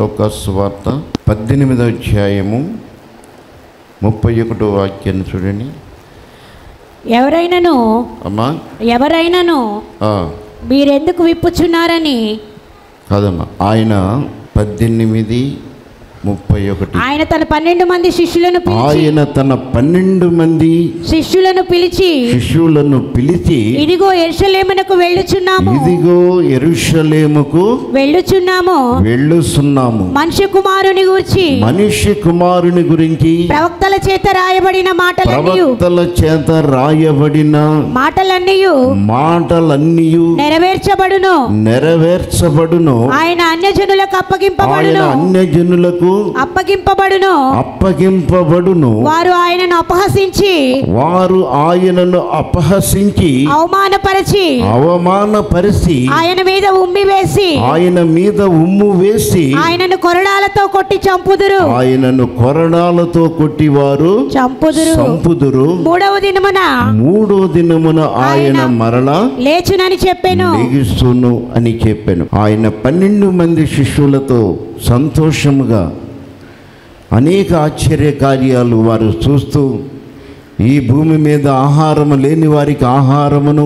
లోకాసువార్త పద్దెనిమిదవ అధ్యాయము ముప్పై ఒకటో వాక్యాన్ని చూడండి ఎవరైనను అమ్మా ఎవరైనను ఆ, మీరెందుకు విప్పుచున్నారని కాదమ్మా ఆయన పద్దెనిమిది ముప్పై ఒకటి ఆయన తన పన్నెండు మంది శిష్యులను పిలిచి ఆయన తన పన్నెండు మంది శిష్యులను పిలిచి శిష్యులను పిలిచి ఇదిగో ఎరుషలేమునకు వెళ్ళుచున్నాము ఇదిగో ఎరుషలేముకు వెళ్ళుచున్నాము వెళ్ళుస్తున్నాము మనుష్య కుమారుని గూర్చి మనిషి కుమారుని గురించి ప్రవక్తల చేత రాయబడిన మాటలన్నీ ప్రవక్తల చేత రాయబడిన మాటలన్నీ మాటలన్నీ నెరవేర్చబడును నెరవేర్చబడును ఆయన అన్యజనులకు ఆయన అప్పగింపబడును అన్యజనులకు అప్పగింపబడును అప్పగింపబడును వారు ఆయనను అపహసించి వారు ఆయనను అపహసించి అవమానపరచి అవమానపరిచి ఆయన మీద ఉమ్మి వేసి ఆయన మీద ఉమ్ము వేసి ఆయనను కొరడాలతో కొట్టి చంపుదురు ఆయనను కొరడాలతో కొట్టివారు చంపుదురు సంపుదురు మూడవ దినమున మూడో దినమున ఆయన ఆయన మరలా లేచునని చెప్పాను లెగిస్తును అని చెప్పాను ఆయన పన్నెండు మంది శిష్యులతో సంతోషముగా అనేక ఆశ్చర్య కార్యాలు వారు చూస్తూ ఈ భూమి మీద ఆహారము లేని వారికి ఆహారమును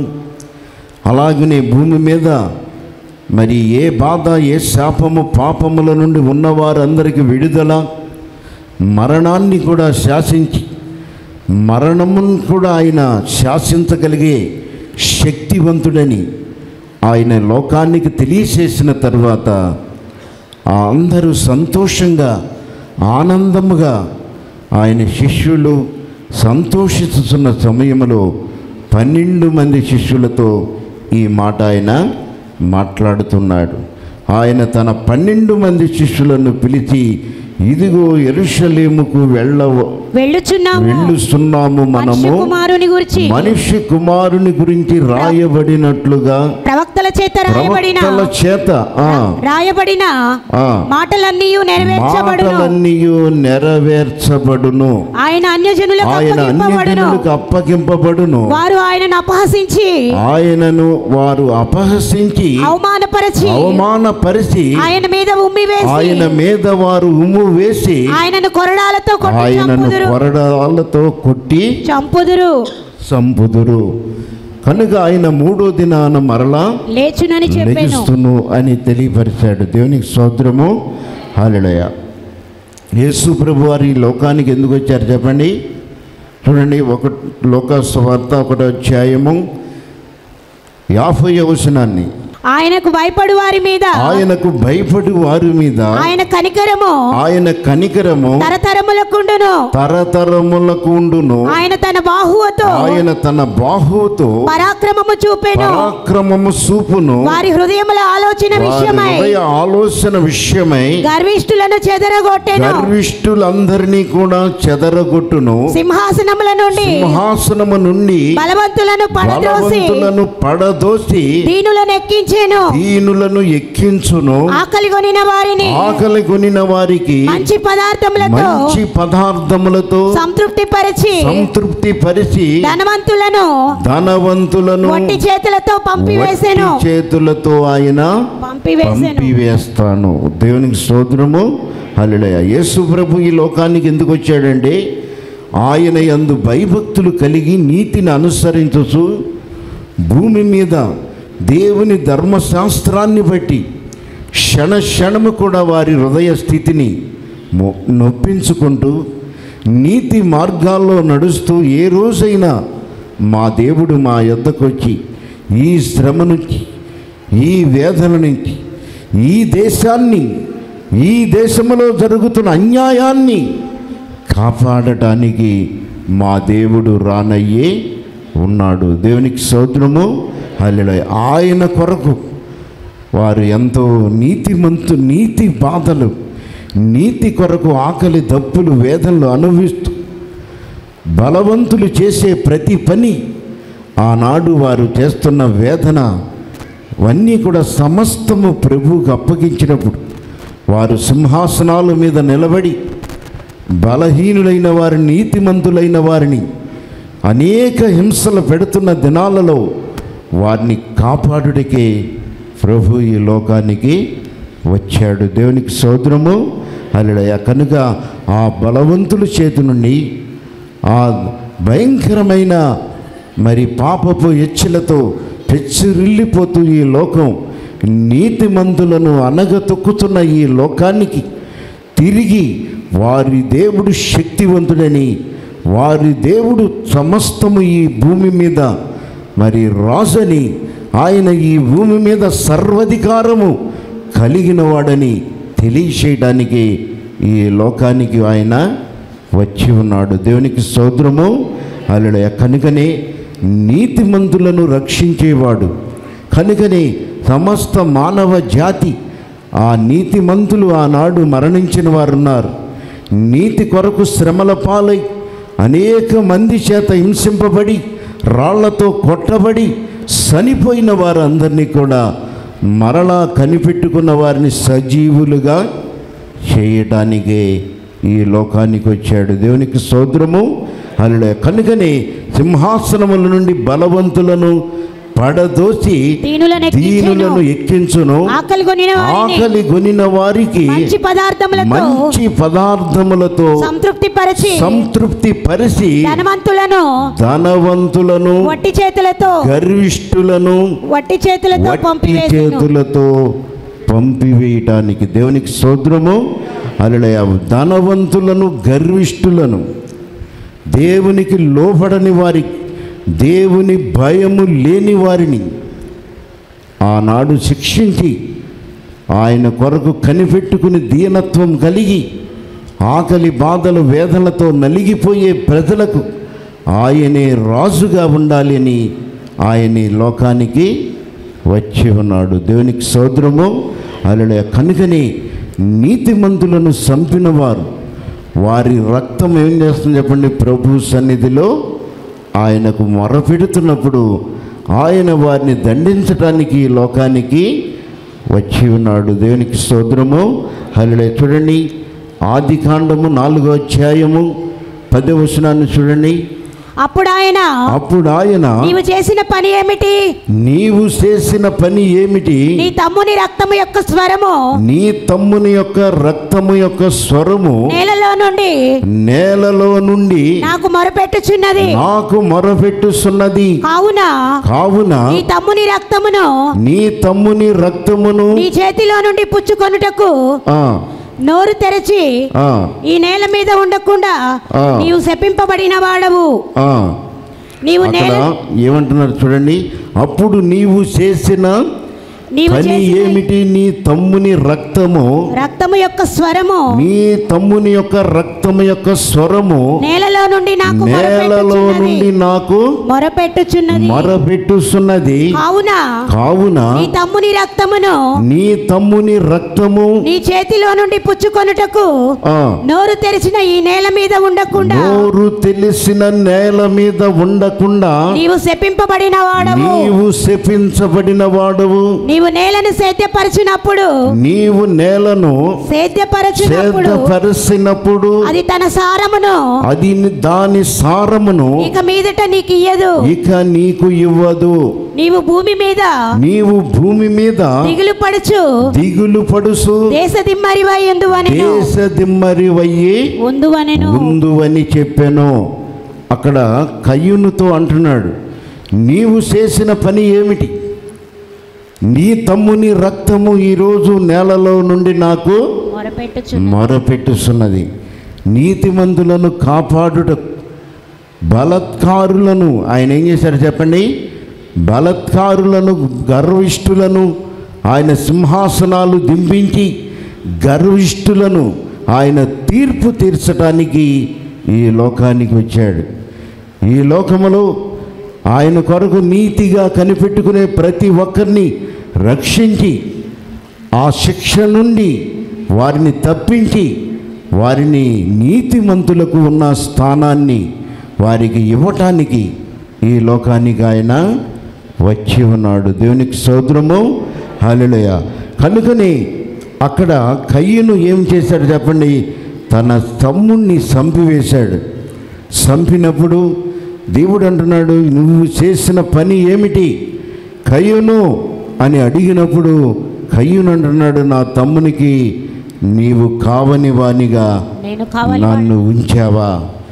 అలాగనే భూమి మీద మరి ఏ బాధ ఏ శాపము పాపముల నుండి ఉన్నవారందరికీ విడుదల మరణాన్ని కూడా శాసించి మరణమును కూడా ఆయన శాసించగలిగే శక్తివంతుడని ఆయన లోకానికి తెలియచేసిన తర్వాత ఆ అందరూ సంతోషంగా ఆనందముగా ఆయన శిష్యులు సంతోషిస్తున్న సమయంలో పన్నెండు మంది శిష్యులతో ఈ మాట ఆయన మాట్లాడుతున్నాడు ఆయన తన పన్నెండు మంది శిష్యులను పిలిచి ఇదిగో ఎరుషలేముకు వెళ్ళవ వెళ్ళుచున్నాము వెళ్ళుస్తున్నాము మనుష్య మనము కుమారుని గురించి మనిషి కుమారుని గురించి రాయబడినట్లుగా ప్రవక్తల చేత రాయబడిన ప్రవక్తల చేత ఆ, రాయబడిన ఆ, మాటలన్నీ నెరవేర్చబడును మాటలన్నీ నెరవేర్చబడును ఆయన అన్యజనులకు ఆయన అప్పగింపబడును అన్యజనులకు అప్పగింపబడును వారు ఆయనను అపహసించి ఆయనను వారు అపహసించి అవమానపరచి అవమానపరిచి ఆయన మీద ఉమ్మి వేసి ఆయన మీద వారు ఉమ్ము వేసి ఆయనను కొరడాలతో కొట్టి ఆయనను చంపుదురు కొరడాలతో కొట్టి చంపుదురు సంపుదురు కనుక ఆయన మూడో దినాన మరలా లేచునని చెప్పాను లెగిస్తును అని తెలియపరిచాడు దేవునికి స్తోత్రము హాలయ యేసు ప్రభు వారు ఈ లోకానికి ఎందుకు వచ్చారు చెప్పండి చూడండి ఒక లోక స్వార్త ఒకటో అధ్యాయము యాభై వచనాన్ని ఆయనకు భయపడు వారి మీద ఆయనకు భయపడి వారి మీద ఆయన కనికరము ఆయన కనికరము తరతరములకుండును తరతరములకు ఉండును ఆయన తన బాహువుతో ఆయన తన బాహువుతో పరాక్రమము చూపెను పరాక్రమము చూపును వారి హృదయముల ఆలోచన వారి విషయమై హృదయ ఆలోచన విషయమై గర్విష్ఠులను చెదరగొట్టెను గర్విష్ఠులందరినీ కూడా చెదరగొట్టును సింహాసనముల నుండి సింహాసనము నుండి బలవంతులను పడద్రోసి బలవంతులను పడదోసి దీనులను ఎక్కించెను దీనులను ఎక్కించును ఆకలి కొనిన వారిని ఆకలి కొనిన వారికి మంచి పదార్థములతో మంచి పదార్థములతో సంతృప్తి పరిచి సంతృప్తి పరిచి ధనవంతులను ధనవంతులను ఒంటి చేతులతో పంపివేసెను వట్టి చేతులతో ఆయన పంపివేసెను పంపివేస్తాను దేవునికి స్తోత్రము హల్లెలూయా యేసు ప్రభు ఈ లోకానికి ఎందుకు వచ్చాడంటే ఆయన యందు భయభక్తులు కలిగి నీతిని అనుసరించుచు భూమి మీద దేవుని ధర్మశాస్త్రాన్ని బట్టి క్షణ క్షణము కూడా వారి హృదయ స్థితిని మొ- నొప్పించుకుంటూ నీతి మార్గాల్లో నడుస్తూ ఏ రోజైనా మా దేవుడు మా యొద్దకు వచ్చి ఈ శ్రమ నుంచి ఈ వేదన నుంచి ఈ దేశాన్ని ఈ దేశంలో జరుగుతున్న అన్యాయాన్ని కాపాడటానికి మా దేవుడు రానయ్యే ఉన్నాడు దేవునికి సోదరము హల్లెలూయా ఆయన కొరకు వారు ఎంతో నీతిమంతు నీతి బాధలు నీతి కొరకు ఆకలి దప్పులు వేదనలు అనుభవిస్తూ బలవంతులు చేసే ప్రతి పని ఆనాడు వారు చేస్తున్న వేదన అవన్నీ కూడా సమస్తము ప్రభువుకు అప్పగించినప్పుడు వారు సింహాసనాల మీద నిలబడి బలహీనులైన వారిని నీతిమంతులైన వారిని అనేక హింసలు పెడుతున్న దినాలలో వారిని కాపాడుటకే ప్రభు ఈ లోకానికి వచ్చాడు దేవునికి సోదరము అలడయ కనుక ఆ బలవంతుల చేతి నుండి ఆ భయంకరమైన మరి పాపపు ఎచ్చులతో పెచ్చిరిల్లిపోతూ ఈ లోకం నీతిమంతులను అనగతొక్కుతున్న ఈ లోకానికి తిరిగి వారి దేవుడు శక్తివంతుడని వారి దేవుడు సమస్తము ఈ భూమి మీద మరి రాజని ఆయన ఈ భూమి మీద సర్వధికారము కలిగిన వాడని తెలియచేయడానికి ఈ లోకానికి ఆయన వచ్చి ఉన్నాడు దేవునికి సోదరము అల్లుడ కనుకనే నీతిమంతులను రక్షించేవాడు కనుకనే సమస్త మానవ జాతి ఆ నీతిమంతులు ఆనాడు మరణించిన వారు ఉన్నారు నీతి కొరకు శ్రమల పాలై అనేక మంది చేత హింసింపబడి రాళ్లతో కొట్టబడి చనిపోయిన వారందరినీ కూడా మరలా కనిపెట్టుకున్న వారిని సజీవులుగా చేయటానికే ఈ లోకానికి వచ్చాడు దేవునికి సోదరము అల్లుడే కనుకనే సింహాసనముల నుండి బలవంతులను పడదోసి దీనులను ఎక్కించెను. దీనులను ఎక్కించును ఆకలి కొనిన వారిని ఆకలి కొనిన వారికి మంచి పదార్థములతో మంచి పదార్థములతో సంతృప్తి పరిచి సంతృప్తి పరిచి ధనవంతులను ధనవంతులను వట్టి చేతులతో గర్విష్ఠులను వట్టి చేతులతో వట్టి పంపివేసెను చేతులతో పంపివేయటానికి దేవునికి సోదరము అలడయ ధనవంతులను గర్విష్ఠులను దేవునికి లోబడని వారి దేవుని భయము లేని వారిని ఆనాడు శిక్షించి ఆయన కొరకు కనిపెట్టుకుని దీనత్వం కలిగి ఆకలి బాధలు వేదనలతో నలిగిపోయే ప్రజలకు ఆయనే రాజుగా ఉండాలి అని ఆయన ఈ లోకానికి వచ్చి ఉన్నాడు దేవునికి సోదరము అలడే కనుకని నీతిమంతులను చంపినవారు వారి రక్తం ఏం చేస్తుంది చెప్పండి ప్రభు సన్నిధిలో ఆయనకు మొరపెడుతున్నప్పుడు ఆయన వారిని దండించటానికి ఈ లోకానికి వచ్చి ఉన్నాడు దేవునికి స్తోత్రము హల్లెలూయా చూడండి ఆది కాండము నాలుగో అధ్యాయము పదో వచనాన్ని చూడండి అప్పుడు ఆయన అప్పుడు ఆయన నీవు చేసిన పని ఏమిటి నీవు చేసిన పని ఏమిటి నీ తమ్ముని రక్తము యొక్క స్వరము నీ తమ్ముని యొక్క రక్తము యొక్క స్వరము నేలలో నుండి నేలలో నుండి నాకు మొరపెట్టుచున్నది నాకు మొరపెట్టుస్తున్నది కావున కావున నీ తమ్ముని రక్తమును నీ తమ్ముని రక్తమును నీ చేతిలో నుండి పుచ్చుకొనుటకు ఆ, నోరు తెరచి ఆ, ఈ నేల మీద ఉండకుండా ఆ. నీవు శపింపబడిన వాడవు ఆ. నీవు అక్కడ నేల ఏమంటున్నారు చూడండి అప్పుడు నీవు చేసిన నీవు పని చేసిన ఏమిటి నీ తమ్ముని రక్తము రక్తము యొక్క స్వరము నీ తమ్ముని యొక్క రక్తము యొక్క స్వరము నేలలో నుండి నాకు నేలలో మొరపెట్టుచున్నది. నుండి నాకు మొరపెట్టుచున్నది మొరపెట్టుస్తున్నది కావున కావున నీ తమ్ముని రక్తమును నీ తమ్ముని రక్తము నీ చేతిలో నుండి పుచ్చుకొనుటకు ఆ, నోరు తెరిచిన ఈ నేల మీద ఉండకుండా నోరు తెలిసిన నేల మీద ఉండకుండా నీవు శపింపబడిన వాడవు నీవు శపించబడిన వాడవు నీవు నేలను సేద్యపరచినప్పుడు నీవు నేలను సేద్యపరచినప్పుడు సేదపరిచినప్పుడు అది తన సారమును అది దాని సారమును ఇక మీదట నీకు ఇయ్యదు ఇక నీకు ఇవ్వదు నీవు భూమి మీద నీవు భూమి మీద దిగులు పడుచు దిగులు పడుసు దేశ దిమ్మరివై ఎందువనెను దేశ దిమ్మరి వయ్యి ఉందువనెను ముందు అని చెప్పాను అక్కడ కయ్యునుతో అంటున్నాడు నీవు చేసిన పని ఏమిటి నీ తమ్ముని రక్తము ఈరోజు నేలలో నుండి నాకు మొరపెట్టుచు మొరపెట్టుస్తున్నది నీతిమంతులను కాపాడుటకు బలత్కారులను ఆయన ఏం చేశారు చెప్పండి బలత్కారులను గర్విష్ఠులను ఆయన సింహాసనాలు దింపించి గర్విష్ఠులను ఆయన తీర్పు తీర్చడానికి ఈ లోకానికి వచ్చాడు ఈ లోకములో ఆయన కొరకు నీతిగా కనిపెట్టుకునే ప్రతి ఒక్కరిని రక్షించి ఆ శిక్ష నుండి వారిని తప్పించి వారిని నీతిమంతులకు ఉన్న స్థానాన్ని వారికి ఇవ్వటానికి ఈ లోకానికి ఆయన వచ్చి ఉన్నాడు దేవునికి సోదరము హల్లెలూయా కనుకని అక్కడ కయ్యను ఏం చేశాడు చెప్పండి తన తమ్ముణ్ణి చంపివేశాడు చంపినప్పుడు దేవుడు అంటున్నాడు నువ్వు చేసిన పని ఏమిటి కయ్యను అని అడిగినప్పుడు కయ్యూను అంటున్నాడు నా తమ్మునికి నీవు కావని వానిగా నేను కావాలి నన్ను ఉంచావా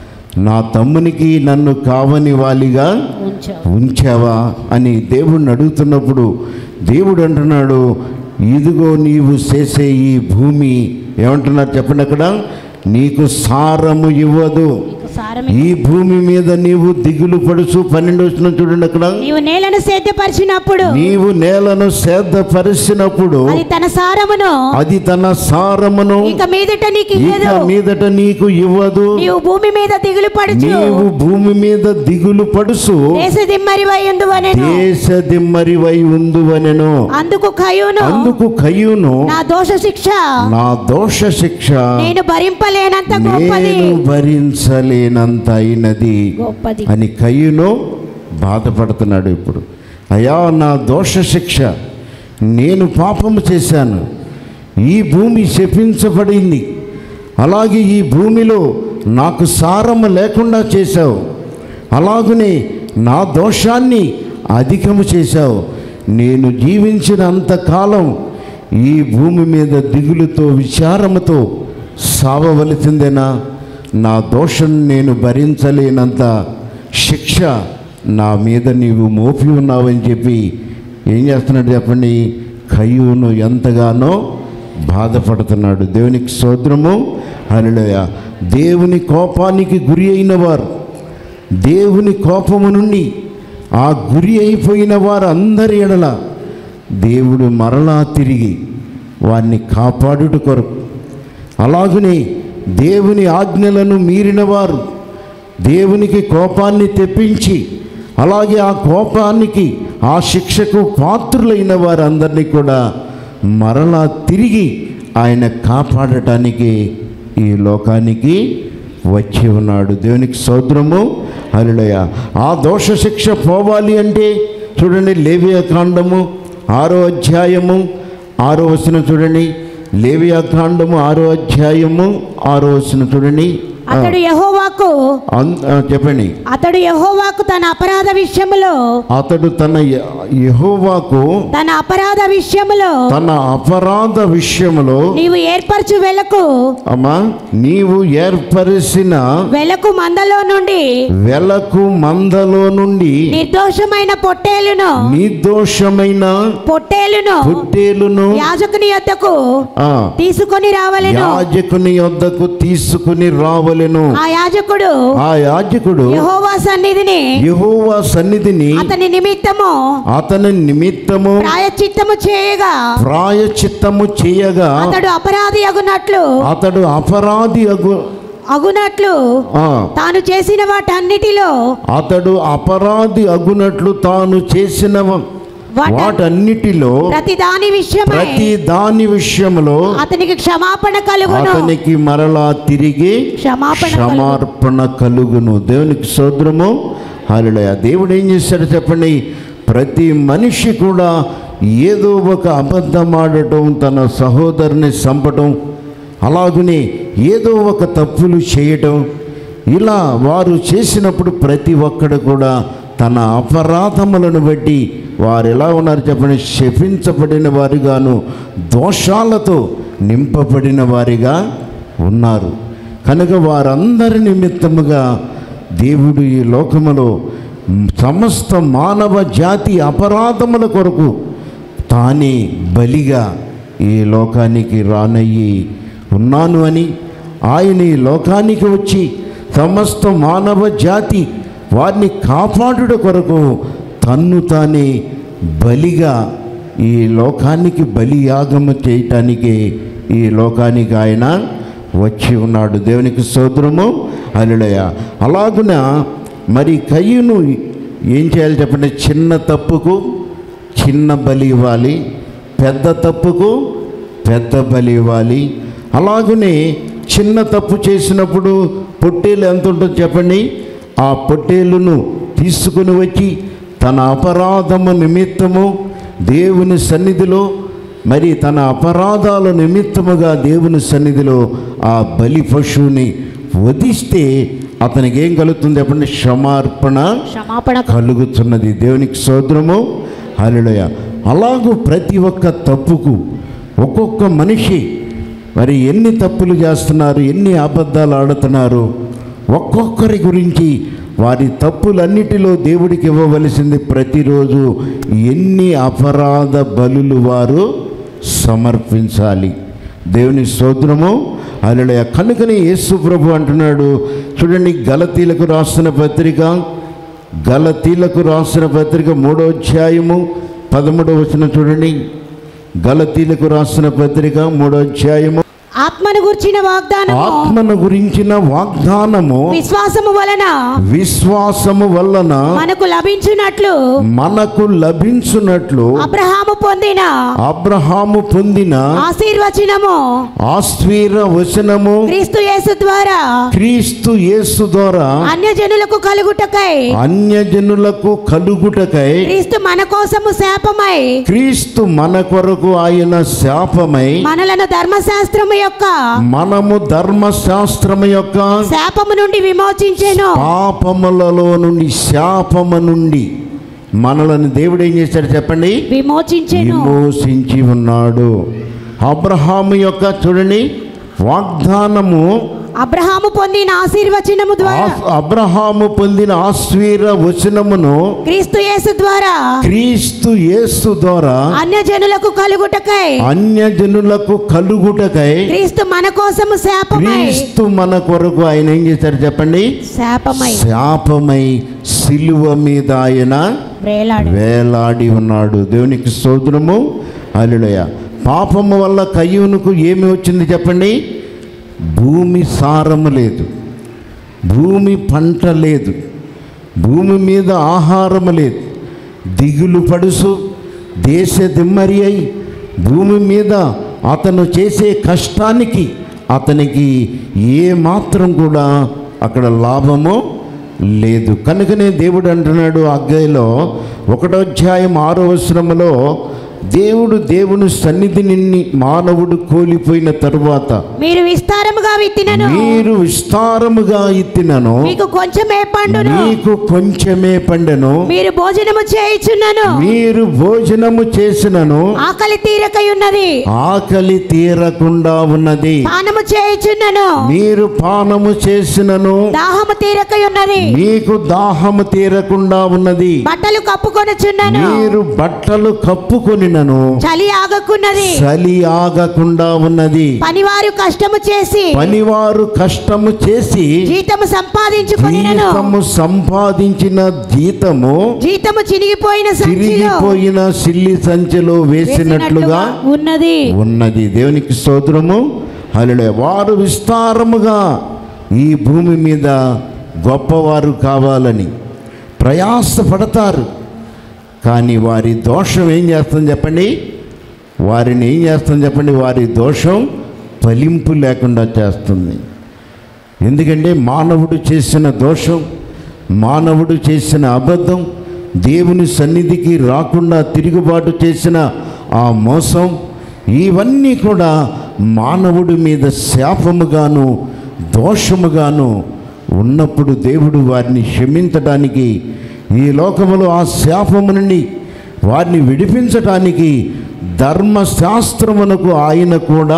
నా తమ్మునికి నన్ను కావని వాలిగా ఉంచావు ఉంచావా అని దేవుణ్ణి అడుగుతున్నప్పుడు దేవుడు అంటున్నాడు ఇదిగో నీవు చేసే ఈ భూమి ఏమంటున్నారు చెప్పండి అక్కడ నీకు సారము ఇవ్వదు నీకు సారం ఈ భూమి మీద నీవు దిగులు పడుచు పన్నెండు వచ్చిన చూడండి అక్కడ నీవు నేలను సేద్యపరిచినప్పుడు నీవు నేలను సేదపరిచినప్పుడు అది తన సారమును అది తన సారమును ఇక మీదట నీకు ఇక ఇవ్వదు మీదట నీకు ఇవ్వదు నీవు భూమి మీద దిగులు పడుచు నీవు భూమి మీద దిగులు పడుసు దేశ దిమ్మరివై ఎందువనెను దేశ దిమ్మరివై ఉందువనెను అందుకు కయును అందుకు కయ్యూను నా దోష శిక్ష నా దోష శిక్ష నేను భరింపలేనంత గొప్పది నేను భరించలేనంత అయినది గొప్పది అని కయ్యూను బాధపడుతున్నాడు ఇప్పుడు అయా నా దోష శిక్ష నేను పాపము చేశాను ఈ భూమి శపించబడింది అలాగే ఈ భూమిలో నాకు సారము లేకుండా చేశావు అలాగనే నా దోషాన్ని అధికము చేశావు నేను జీవించినంత కాలం ఈ భూమి మీద దిగులుతో విచారముతో సావవలసిందేనా నా దోషం నేను భరించలేనంత శిక్ష నా మీద నీవు మోపి ఉన్నావని చెప్పి ఏం చేస్తున్నాడు చెప్పండి కయ్యూను ఎంతగానో బాధపడుతున్నాడు దేవునికి సోద్రము హల్లెలూయా దేవుని కోపానికి గురి అయిన వారు దేవుని కోపము నుండి ఆ గురి అయిపోయిన వారు అందరి ఎడల దేవుడు మరలా తిరిగి వారిని కాపాడుట కొరకు అలాగనే దేవుని ఆజ్ఞలను మీరిన వారు దేవునికి కోపాన్ని తెప్పించి అలాగే ఆ కోపానికి ఆ శిక్షకు పాత్రులైన వారందరినీ కూడా మరలా తిరిగి ఆయన కాపాడటానికి ఈ లోకానికి వచ్చి ఉన్నాడు దేవునికి సోదరము హరిలయ ఆ దోష శిక్ష పోవాలి అంటే చూడండి లేవియా కాండము ఆరో అధ్యాయము ఆరో వచనం చూడండి లేవియా కాండము ఆరో అధ్యాయము ఆరో వచనం చూడండి ఆ, అతడు యహోవాకు అన్- ఆ, చెప్పండి అతడు యహోవాకు తన అపరాధ విషయములో అతడు తన య- యెహోవాకు తన అపరాధ విషయములో తన అపరాధ విషయములో నీవు ఏర్పరచు వెలకు అమ్మా నీవు ఏర్పరిచిన వెలకు మందలో నుండి వెలకు మందలో నుండి నిర్దోషమైన పొట్టేలును నిర్దోషమైన పొట్టేలును పుట్టేలును యాజకుని యొద్దకు ఆ, తీసుకొని రావలెను యాజకుని యొద్దకు తీసుకుని రావలెను ఆ యాజకుడు ఆ యాజకుడు యహోవా సన్నిధిని యెహోవా సన్నిధిని అతని నిమిత్తము అతని నిమిత్తము ప్రాయచిత్తము చేయగా ప్రాయచిత్తము చేయగా అతడు అపరాధి అగునట్లు అతడు అపరాధి అగు అగునట్లు ఆ, తాను చేసిన వాటన్నిటిలో అతడు అపరాధి అగునట్లు తాను చేసిన వాట- వాటన్నిటిలో ప్రతి దాని విషయమై ప్రతి దాని విషయంలో అతనికి క్షమాపణ కలుగును అతనికి మరలా తిరిగి క్షమాపణ కలుగును. క్షమార్పణ కలుగును దేవునికి సోదరము హల్లెలూయా దేవుడు ఏం చేశాడు చెప్పండి ప్రతి మనిషి కూడా ఏదో ఒక అబద్ధం ఆడటం తన సహోదరుని చంపటం అలాగనే ఏదో ఒక తప్పులు చేయటం ఇలా వారు చేసినప్పుడు ప్రతి ఒక్కడు కూడా తన అపరాధములను బట్టి వారు ఎలా ఉన్నారు చెప్పండి శపించబడిన వారిగాను దోషాలతో నింపబడిన వారిగా ఉన్నారు కనుక వారందరి నిమిత్తముగా దేవుడు ఈ లోకములో సమస్త మానవ జాతి అపరాధముల కొరకు తానే బలిగా ఈ లోకానికి రానయ్యి ఉన్నాను అని ఆయన ఈ లోకానికి వచ్చి సమస్త మానవ జాతి వారిని కాపాడుట కొరకు తన్ను తానే బలిగా ఈ లోకానికి బలియాగము చేయటానికి ఈ లోకానికి ఆయన వచ్చి ఉన్నాడు దేవునికి సోదరము అల్లుడయ అలాగున మరి కయ్యను ఏం చేయాలి చెప్పండి చిన్న తప్పుకు చిన్న బలి ఇవ్వాలి పెద్ద తప్పుకు పెద్ద బలి ఇవ్వాలి అలాగనే చిన్న తప్పు చేసినప్పుడు పొట్టేలు ఎంత ఉంటుందో చెప్పండి ఆ పొట్టేలును తీసుకుని వచ్చి తన అపరాధము నిమిత్తము దేవుని సన్నిధిలో మరి తన అపరాధాల నిమిత్తముగా దేవుని సన్నిధిలో ఆ బలి పశువుని వధిస్తే అతనికి ఏం కలుగుతుంది చెప్పండి క్షమార్పణ క్షమాపణ కలుగుతున్నది దేవునికి సోదరము హల్లెలూయ అలాగూ ప్రతి ఒక్క తప్పుకు ఒక్కొక్క మనిషి మరి ఎన్ని తప్పులు చేస్తున్నారు ఎన్ని అబద్ధాలు ఆడుతున్నారు ఒక్కొక్కరి గురించి వారి తప్పులన్నిటిలో దేవుడికి ఇవ్వవలసింది ప్రతిరోజు ఎన్ని అపరాధ బలులు వారు సమర్పించాలి దేవుని స్తోత్రము అలడయ కనుకనే యేసు ప్రభు అంటున్నాడు చూడండి గలతీలకు రాసిన పత్రిక గలతీలకు రాసిన పత్రిక మూడో అధ్యాయము పదమూడవ వచనం చూడండి గలతీలకు రాసిన పత్రిక మూడో అధ్యాయము ఆత్మను గుర్చిన వాగ్దానము ఆత్మను గురించిన వాగ్దానము విశ్వాసము వలన విశ్వాసము వలన మనకు లభించున్నట్లు మనకు లభించున్నట్లు అబ్రహాము పొందిన అబ్రహాము పొందిన ఆశీర్వచనము ఆస్వీర వచనము క్రీస్తు యేసు ద్వారా క్రీస్తు యేసు ద్వారా అన్యజనులకు కలుగుటకై అన్యజనులకు కలుగుటకై క్రీస్తు మన కోసము శాపమై క్రీస్తు మన కొరకు ఆయన శాపమై మనలను ధర్మశాస్త్రము యొక్క మనము ధర్మశాస్త్రము యొక్క శాపము నుండి విమోచించెను పాపములలో నుండి శాపము నుండి మనలను దేవుడు ఏం చేశాడు చెప్పండి విమోచించెను విమోచించి ఉన్నాడు అబ్రహాము యొక్క చూడండి వాగ్దానము అబ్రహాము పొందిన ఆశీర్వచనము ద్వారా ఆ- అబ్రహాము పొందిన ఆశ్వీర వచనమును క్రీస్తు యేసు ద్వారా క్రీస్తు యేసు ద్వారా అన్యజనులకు కలుగుటకై అన్యజనులకు కలుగుటకై క్రీస్తు మన కోసము శాపమై క్రీస్తు మన కొరకు ఆయన ఏం చేశారు చెప్పండి శాపమై శాపమై సిలువ మీద ఆయన వేలాడు వేలాడి ఉన్నాడు దేవునికి సోదరము అల్లుడయ పాపము వల్ల కయ్యూనుకు ఏమి వచ్చింది చెప్పండి భూమి సారము లేదు భూమి పంట లేదు భూమి మీద ఆహారము లేదు దిగులు పడుసు దేశ దిమ్మరి అయి భూమి మీద అతను చేసే కష్టానికి అతనికి ఏ మాత్రం కూడా అక్కడ లాభము లేదు కనుకనే దేవుడు అంటున్నాడు అగ్గైలో ఒకటో అధ్యాయం ఆరో వచనములో దేవుడు దేవుని సన్నిధి నిన్ని మానవుడు కోల్పోయిన తరువాత మీరు విస్తారముగా విత్తినను మీరు విస్తారముగా ఇత్తినను మీకు కొంచెమే పండును మీకు కొంచెమే పండెను మీరు భోజనము చేయుచున్నను మీరు భోజనము చేసినను ఆకలి తీరకై ఉన్నది ఆకలి తీరకుండా ఉన్నది పానము చేయుచున్నను మీరు పానము చేసినను దాహము తీరకై ఉన్నది మీకు దాహము తీరకుండా ఉన్నది బట్టలు కప్పుకొనుచున్నను మీరు బట్టలు కప్పుకొనినను చలి ఆగకున్నది చలి ఆగకుండా ఉన్నది పనివారు కష్టము చేసి పనివారు కష్టము చేసి జీతము సంపాదించుకునినను జీతము సంపాదించిన జీతము జీతము చినిగిపోయిన సంచిలో తిరిగిపోయిన సిల్లి సంచిలో వేసినట్లుగా ఉన్నది ఉన్నది దేవునికి స్తోత్రము హల్లెలూయా వారు విస్తారముగా ఈ భూమి మీద గొప్పవారు కావాలని ప్రయాసపడతారు కానీ వారి దోషం ఏం చేస్తుంది చెప్పండి వారిని ఏం చేస్తుంది చెప్పండి వారి దోషం ఫలింపు లేకుండా చేస్తుంది ఎందుకంటే మానవుడు చేసిన దోషం మానవుడు చేసిన అబద్ధం దేవుని సన్నిధికి రాకుండా తిరుగుబాటు చేసిన ఆ మోసం ఇవన్నీ కూడా మానవుడి మీద శాపముగాను దోషముగాను ఉన్నప్పుడు దేవుడు వారిని క్షమించటానికి ఈ లోకములో ఆ శాపము నుండి వారిని విడిపించటానికి ధర్మశాస్త్రమునకు ఆయన కూడా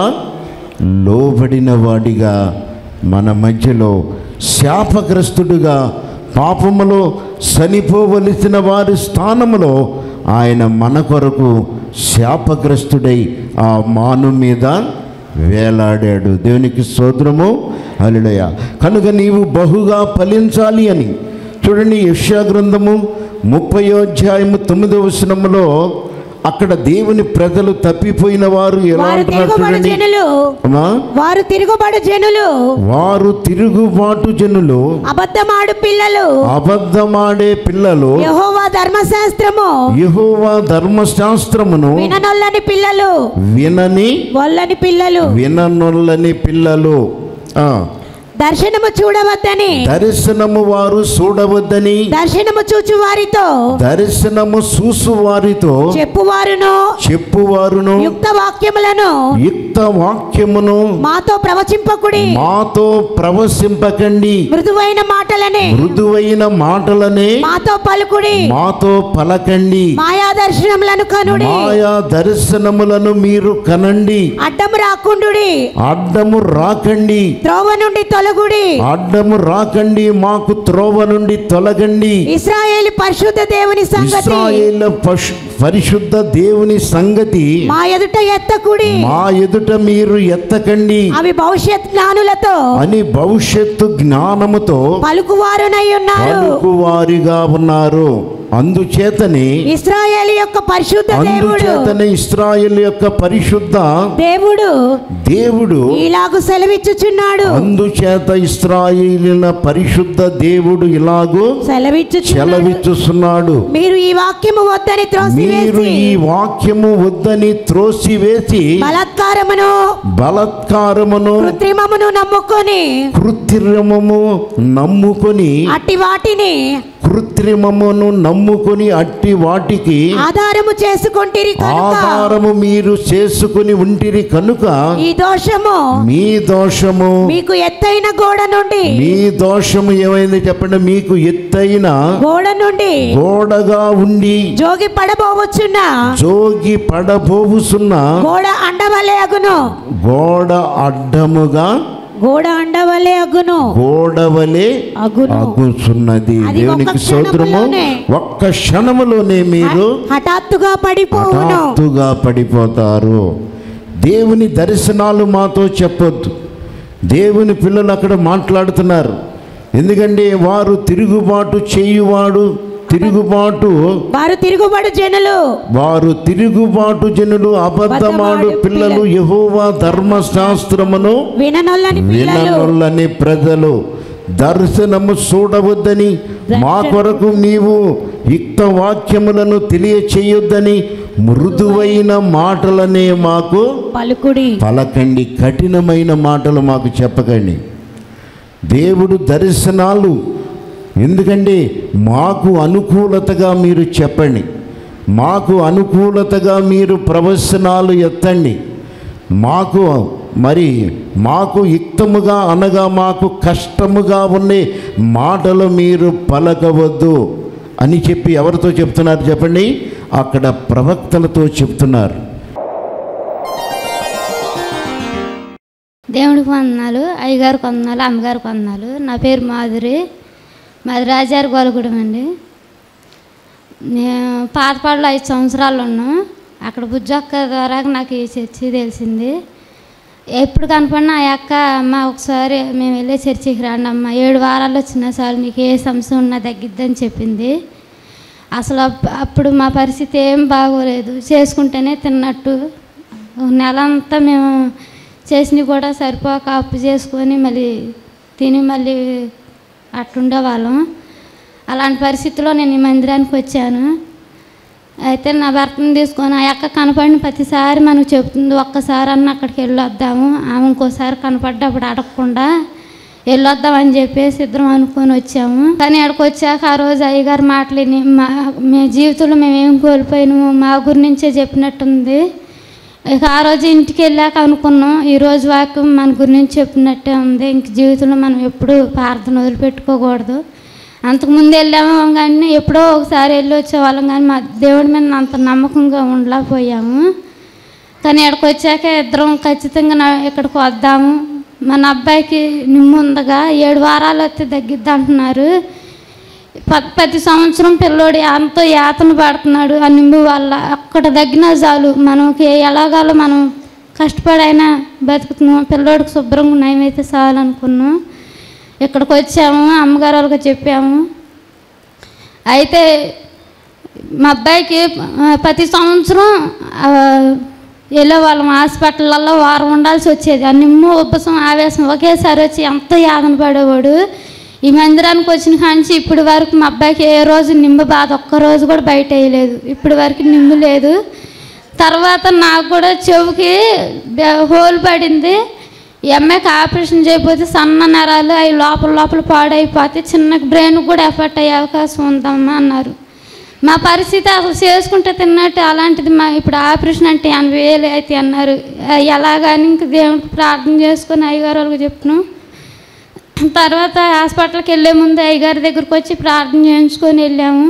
లోబడిన వాడిగా మన మధ్యలో శాపగ్రస్తుడుగా పాపములో చనిపోవలసిన వారి స్థానములో ఆయన మన కొరకు శాపగ్రస్తుడై ఆ మాను మీద వేలాడాడు దేవునికి సోదరము అలుడయ కనుక నీవు బహుగా ఫలించాలి అని చూడండి యెషయా గ్రంథము ముప్పయో అధ్యాయము తొమ్మిదవ వచనములో అక్కడ దేవుని ప్రజలు తప్పిపోయిన వారు ఎలా వారు అంటున్నారు తిరుగుబడు చూడండి జనులు అమ్మా వారు తిరుగుబడు జనులు వారు తిరుగుబాటు జనులు అబద్ధమాడు పిల్లలు అబద్ధమాడే పిల్లలు యెహోవా ధర్మశాస్త్రము యెహోవా ధర్మశాస్త్రమును విననొల్లని పిల్లలు వినని వల్లని పిల్లలు విననొల్లని పిల్లలు ఆ, దర్శనము చూడవద్దని దర్శనము వారు చూడవద్దని దర్శనము చూచు వారితో దర్శనము చూసు వారితో చెప్పువారును చెప్పువారును యుక్త వాక్యములను యుక్త యుక్త వాక్యమును మాతో ప్రవచింపకుడి మాతో ప్రవశింపకండి మృదువైన మాటలనే మృదువైన మాటలనే మాతో పలుకుడి మాతో పలకండి మాయా దర్శనములను కనుడి మాయా దర్శనములను మీరు కనండి అడ్డము రాకుండుడి అడ్డము రాకండి త్రోవ నుండి తొలగుడి అడ్డము రాకండి మాకు త్రోవ నుండి తొలగండి ఇస్రాయేలు పరిశుద్ధ దేవుని సంగతి ఇస్రాయేల్ పశు- పరిశుద్ధ దేవుని సంగతి మా ఎదుట ఎత్తకుడి మా ఎదుట మీరు ఎత్తకండి అవి భవిష్యత్ జ్ఞానులతో అని భవిష్యత్తు జ్ఞానముతో పలుకువారునై ఉన్నారు పలుకువారిగా ఉన్నారు అందుచేతనే ఇస్రాయేల్ యొక్క పరిశుద్ధ దేవుడు అందుచేతనే ఇస్రాయేల్ యొక్క పరిశుద్ధ దేవుడు దేవుడు ఇలాగు సెలవిచ్చుచున్నాడు అందుచేత ఇస్రాయేలీల పరిశుద్ధ దేవుడు ఇలాగూ సెలవిచ్చుచున్నాడు చెలవిచ్చుస్తున్నాడు మీరు ఈ వాక్యము వద్దని మీరు త్రోసివేసి ఈ వాక్యము వద్దని త్రోసివేసి బలాత్కారమును బలత్కారమును కృత్రిమమును నమ్ముకొని కృత్రిమము నమ్ముకొని అట్టి వాటిని కృత్రిమమును నమ్ముకొని అట్టి వాటికి ఆధారము చేసుకొంటిరి కనుక ఆధారము మీరు చేసుకుని ఉంటిరి కనుక ఈ దోషము మీ దోషము మీకు ఎత్తైన గోడ నుండి మీ దోషము ఏమైంది చెప్పండి మీకు ఎత్తైన గోడ నుండి గోడగా ఉండి జోగి పడబోవచ్చున్న జోగి పడబోవుసున్న గోడ అండవలే అగును గోడ అడ్డముగా గోడ అండవలే అగును గోడవలే అగును అగుచున్నది అది దేవునికి ఒక్క స్తోత్రము క్షణములోనే. ఒక్క క్షణములోనే మీరు హఠాత్తుగా పడిపోవును హఠాత్తుగా పడిపోతారు దేవుని దర్శనాలు మాతో చెప్పొద్దు దేవుని పిల్లలు అక్కడ మాట్లాడుతున్నారు ఎందుకంటే వారు తిరుగుబాటు చేయువాడు తిరుగుబాటు వారు తిరుగుబడు జనులు వారు తిరుగుబాటు జనులు అబద్ధమాడు పిల్లలు యహోవా ధర్మశాస్త్రమును విననొల్లని పిల్లలు విననొల్లని ప్రజలు దర్శనము చూడవద్దని మా కొరకు నీవు యుక్త వాక్యములను తెలియచేయొద్దని మృదువైన మాటలనే మాకు పలుకుడి పలకండి కఠినమైన మాటలు మాకు చెప్పకండి దేవుడు దర్శనాలు ఎందుకంటే మాకు అనుకూలతగా మీరు చెప్పండి మాకు అనుకూలతగా మీరు ప్రవచనాలు ఎత్తండి మాకు మరి మాకు యుక్తముగా అనగా మాకు కష్టముగా ఉండే మాటలు మీరు పలకవద్దు అని చెప్పి ఎవరితో చెప్తున్నారు చెప్పండి అక్కడ ప్రవక్తలతో చెప్తున్నారు దేవుడికి వందనాలు అయ్యగారికి వందనాలు అమ్మగారికి వందనాలు నా పేరు మాధురి మాది రాజారి గోలగూడెం అండి నేను పాతపాడులో ఐదు సంవత్సరాలు ఉన్నాం అక్కడ బుజ్జక్క ద్వారా నాకు ఈ చర్చి తెలిసింది ఎప్పుడు కనపడినా ఆ అక్క అమ్మ ఒకసారి మేము వెళ్ళే చర్చికి రండి అమ్మ ఏడు వారాలు వచ్చినా చాలు మీకు ఏ సమస్య ఉన్నా తగ్గిద్దని చెప్పింది అసలు అప్- అప్పుడు మా పరిస్థితి ఏం బాగోలేదు చేసుకుంటేనే తిన్నట్టు నెల అంతా మేము చేసినవి కూడా సరిపోక అప్పు చేసుకొని మళ్ళీ తిని మళ్ళీ అట్టుండే వాళ్ళం అలాంటి పరిస్థితిలో నేను ఈ మందిరానికి వచ్చాను అయితే నా భర్తను తీసుకొని ఆ అక్క కనపడిన ప్రతిసారి మనకు చెప్తుంది ఒక్కసారి అన్న అక్కడికి వెళ్ళొద్దాము ఆమె ఇంకోసారి కనపడ్డప్పుడు అడగకుండా వెళ్ళొద్దామని చెప్పేసి ఇద్దరం అనుకొని వచ్చాము కానీ అక్కడికి వచ్చాక ఆ రోజు అయ్యగారు మాటలని మా మీ జీవితంలో మేము ఏం కోల్పోయినాము మా గురించే చెప్పినట్టుంది ఇక ఆ రోజు ఇంటికి వెళ్ళాక అనుకున్నాం ఈ రోజు వాక్యం మన గురించి చెప్పినట్టే ఉంది ఇంక జీవితంలో మనం ఎప్పుడూ ప్రార్థన వదిలిపెట్టుకోకూడదు అంతకుముందు వెళ్ళాము కానీ ఎప్పుడో ఒకసారి వెళ్ళి వచ్చేవాళ్ళం కానీ మా దేవుడి మీద అంత నమ్మకంగా ఉండలేకపోయాము కానీ ఇక్కడికి వచ్చాక ఇద్దరం ఖచ్చితంగా నా- ఇక్కడికి వద్దాము మన అబ్బాయికి నిమ్ము ఉందగా ఏడు వారాలు వస్తే తగ్గిద్ది అంటున్నారు ప- ప్రతి సంవత్సరం పిల్లోడు ఎంతో యాతన పడుతున్నాడు ఆ నింబు వల్ల అక్కడ తగ్గినా చాలు మనకి ఎలాగాలో మనం కష్టపడైనా బతుకుతున్నాం పిల్లోడికి శుభ్రంగా నయమైతే చాలు అనుకున్నాం ఇక్కడికి వచ్చాము అమ్మగారు వాళ్ళకి చెప్పాము అయితే మా అబ్బాయికి ఆ, ప్రతి సంవత్సరం ఆ, వెళ్ళే వాళ్ళం హాస్పిటల్లో వారం ఉండాల్సి వచ్చేది ఆ నిమ్ము ఉబ్బసం ఆవేశం ఒకేసారి వచ్చి ఎంతో యాదన పడేవాడు ఈ మందిరానికి వచ్చిన కాంచి ఇప్పటి వరకు మా అబ్బాయికి ఏ రోజు నిమ్ము బాధ ఒక్క రోజు కూడా బయట వేయలేదు ఇప్పటి వరకు నిమ్ము లేదు తర్వాత నాకు కూడా చెవుకి బె- హోల్ పడింది ఈ అమ్మాయికి ఆపరేషన్ చేయకపోతే సన్న నరాలు అవి లోపల లోపల పాడైపోతే చిన్న బ్రెయిన్ కూడా ఎఫెక్ట్ అయ్యే అవకాశం ఉందమ్మా అన్నారు మా పరిస్థితి అసలు చేసుకుంటే తిన్నట్టు అలాంటిది మా ఇప్పుడు ఆపరేషన్ అంటే ఎనభై వేలు అయితే అన్నారు ఆ, ఎలాగని ఇంక దేవుడికి ప్రార్థన చేసుకొని అయ్యగారు వాళ్ళకి చెప్తున్నాం తర్వాత హాస్పిటల్కి వెళ్ళే ముందు అయ్యగారి దగ్గరికి వచ్చి ప్రార్థన చేయించుకొని వెళ్ళాము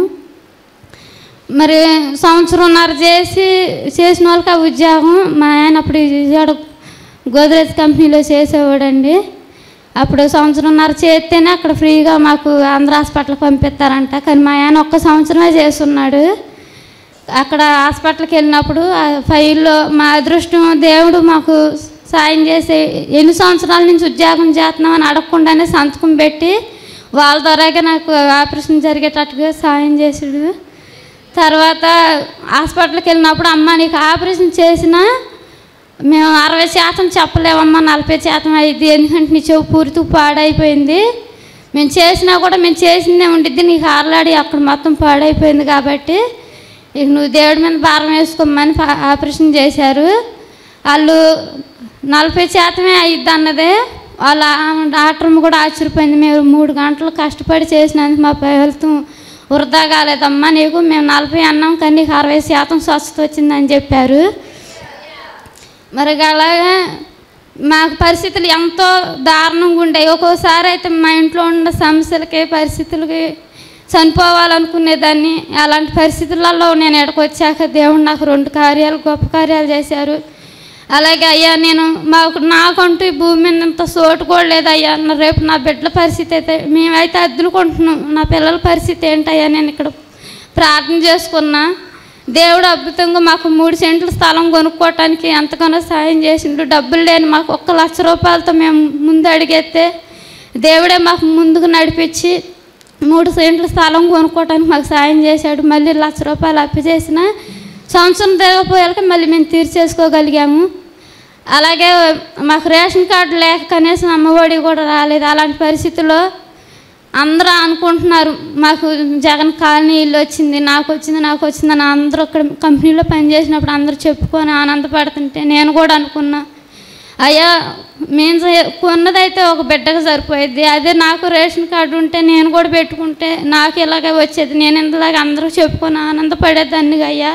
మరి సంవత్సరంన్నర చేసి చేసిన వాళ్ళకి ఆ ఉద్యోగం మా ఆయన అప్పుడు విజయవాడ గోద్రేజ్ కంపెనీలో చేసేవాడండి అప్పుడు సంవత్సరంన్నర చేస్తేనే అక్కడ ఫ్రీగా మాకు ఆంధ్ర హాస్పిటల్కి పంపిస్తారంట కానీ మా ఆయన ఒక్క సంవత్సరమే చేస్తున్నాడు అక్కడ హాస్పిటల్కి వెళ్ళినప్పుడు ఆ ఫైల్లో మా అదృష్టం దేవుడు మాకు సాయం చేసి ఎన్ని సంవత్సరాల నుంచి ఉద్యోగం చేస్తున్నామని అడగకుండానే సంతకం పెట్టి వాళ్ళ ద్వారాగా నాకు ఆపరేషన్ జరిగేటట్టుగా సాయం చేసాడు తర్వాత హాస్పిటల్కి వెళ్ళినప్పుడు అమ్మ నీకు ఆపరేషన్ చేసినా మేము అరవై శాతం చెప్పలేమమ్మా నలభై శాతం అయింది ఎందుకంటే నీ చెవు పూర్తి పాడైపోయింది మేము చేసినా కూడా మేము చేసిందే ఉండిద్ది నీకు ఆరలాడి అక్కడ మొత్తం పాడైపోయింది కాబట్టి ఇక నువ్వు దేవుడి మీద భారం వేసుకోమని పా- ఆపరేషన్ చేశారు వాళ్ళు నలభై శాతమే అయ్యిద్ది అన్నదే వాళ్ళ డాక్టర్ కూడా ఆశ్చర్యపోయింది మేము మూడు గంటలు కష్టపడి చేసినందుకు మా ఫలితం వృధా కాలేదమ్మా నీకు మేము నలభై అన్నాం కానీ నీకు అరవై శాతం స్వస్థత వచ్చిందని చెప్పారు మరి అలాగే మాకు పరిస్థితులు ఎంతో దారుణంగా ఉండేవి ఒక్కోసారి అయితే మా ఇంట్లో ఉన్న సమస్యలకి పరిస్థితులకి చనిపోవాలనుకునేదాన్ని అలాంటి పరిస్థితులలో నేను ఎక్కడికి వచ్చాక దేవుడు నాకు రెండు కార్యాలు గొప్ప కార్యాలు చేశారు అలాగే అయ్యా నేను మాకు నాకంటూ ఈ భూమి మీద ఇంత సోటు కూడా లేదు అయ్యా నా- రేపు నా బిడ్డల పరిస్థితి అయితే మేమైతే అద్దులుకుంటున్నాం నా పిల్లల పరిస్థితి ఏంటయ్యా నేను ఇక్కడ ప్రార్థన చేసుకున్నా దేవుడు అద్భుతంగా మాకు మూడు సెంట్ల స్థలం కొనుక్కోవటానికి ఎంతగానో సాయం చేసిండు డబ్బులు లేని మాకు ఒక్క లక్ష రూపాయలతో మేము ముందు అడిగేస్తే దేవుడే మాకు ముందుకు నడిపించి మూడు సెంట్ల స్థలం కొనుక్కోవటానికి మాకు సాయం చేశాడు మళ్ళీ లక్ష రూపాయలు అప్పు చేసిన సంవత్సరం దిగపోయాక మళ్ళీ మేము తీర్చేసుకోగలిగాము అలాగే మాకు రేషన్ కార్డు లేక కనీసం అమ్మఒడి కూడా రాలేదు అలాంటి పరిస్థితుల్లో అందరూ అనుకుంటున్నారు మాకు జగన్ కాలనీ ఇల్లు వచ్చింది నాకు వచ్చింది నాకు వచ్చింది అని అందరూ అక్కడ కంపెనీలో పనిచేసినప్పుడు అందరూ చెప్పుకొని ఆనందపడుతుంటే నేను కూడా అనుకున్నా అయ్యా మేము చే- కొన్నదైతే ఒక బిడ్డకు సరిపోయేది అదే నాకు రేషన్ కార్డు ఉంటే నేను కూడా పెట్టుకుంటే నాకు ఇలాగే వచ్చేది నేను ఇంతలాగా అందరూ చెప్పుకొని ఆనందపడేదాన్ని అయ్యా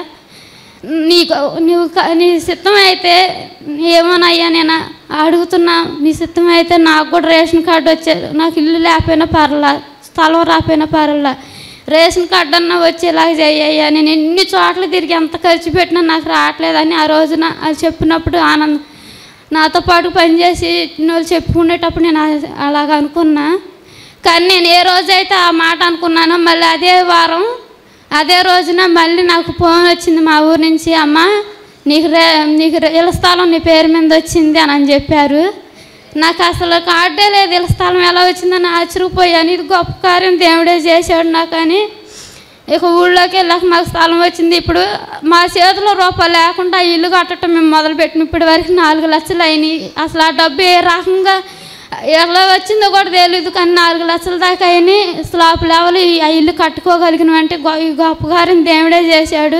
నీకు నువ్వు క- నీ సిద్ధం అయితే ఏమోనయ్యా నేను అడుగుతున్నా నీ సిద్ధం అయితే నాకు కూడా రేషన్ కార్డు వచ్చేది నాకు ఇల్లు లేకపోయినా పర్లా స్థలం రాకపోయినా పర్లా రేషన్ కార్డు అన్నా వచ్చేలాగా చెయ్యయ్యా నేను ఎన్ని చోట్ల తిరిగి ఎంత ఖర్చు పెట్టినా నాకు రావట్లేదని ఆ రోజున అది చెప్పినప్పుడు ఆనందం నాతో పాటు పనిచేసి వాళ్ళు చెప్పుకునేటప్పుడు నేను అ- అలాగ అనుకున్నా కానీ నేను ఏ రోజైతే ఆ మాట అనుకున్నానో మళ్ళీ అదే వారం అదే రోజున మళ్ళీ నాకు ఫోన్ వచ్చింది మా ఊరు నుంచి అమ్మ నీకు రే నీకు రే- ఇళ్ళ స్థలం నీ పేరు మీద వచ్చింది అని అని చెప్పారు నాకు అసలు కార్డే లేదు ఇళ్ళ స్థలం ఎలా వచ్చిందని ఆశ్చర్యపోయాను ఇది గొప్ప కార్యం దేవుడే చేశాడు నాకు అని ఇక ఊళ్ళోకి వెళ్ళాక మాకు స్థలం వచ్చింది ఇప్పుడు మా చేతిలో రూపాయలు లేకుండా ఆ ఇల్లు కట్టడం మేము మొదలుపెట్టిన ఇప్పటి వరకు నాలుగు లక్షలు అయినాయి అసలు ఆ డబ్బు ఏ రకంగా ఎలా వచ్చిందో కూడా తెలియదు కానీ నాలుగు లక్షల దాకా అయినాయి స్లాబ్ లెవెల్ ఈ- ఆ ఇల్లు కట్టుకోగలిగిన అంటే ఈ గొప్ప కార్యం దేవుడే చేశాడు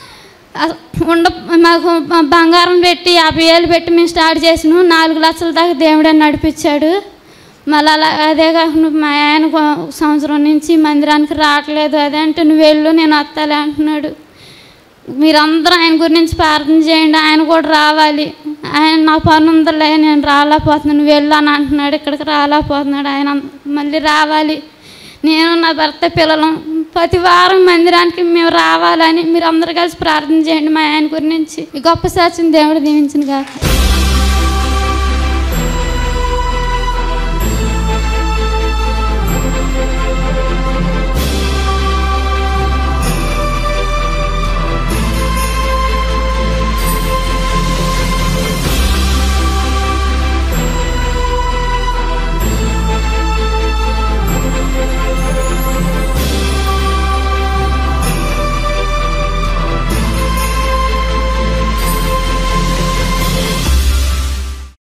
అస- ఉండ మాకు బ- బంగారం పెట్టి యాభై వేలు పెట్టి మేము స్టార్ట్ చేసినాం నాలుగు లక్షల దాకా దేవుడే నడిపించాడు మళ్ళీ అలా అదే కాకుండా మా ఆయన కొ- సంవత్సరం నుంచి మందిరానికి రావట్లేదు అదే అంటే నువ్వు వెళ్ళు నేను వస్తాలే అంటున్నాడు మీరందరూ ఆయన గురించి ప్రార్థన చేయండి ఆయన కూడా రావాలి ఆయన నా పని ఉందిలే నేను రాలేకపోతున్నాను నువ్వు వెళ్ళు అని అంటున్నాడు ఇక్కడికి రాలేకపోతున్నాడు ఆయన మళ్ళీ రావాలి నేను నా భర్త పిల్లలు ప్రతి వారం మందిరానికి మేము రావాలని మీరు అందరూ కలిసి ప్రార్థన చేయండి మా ఆయన గురించి ఈ గొప్ప సాక్ష్యం దేవుడు దీవించిన కాక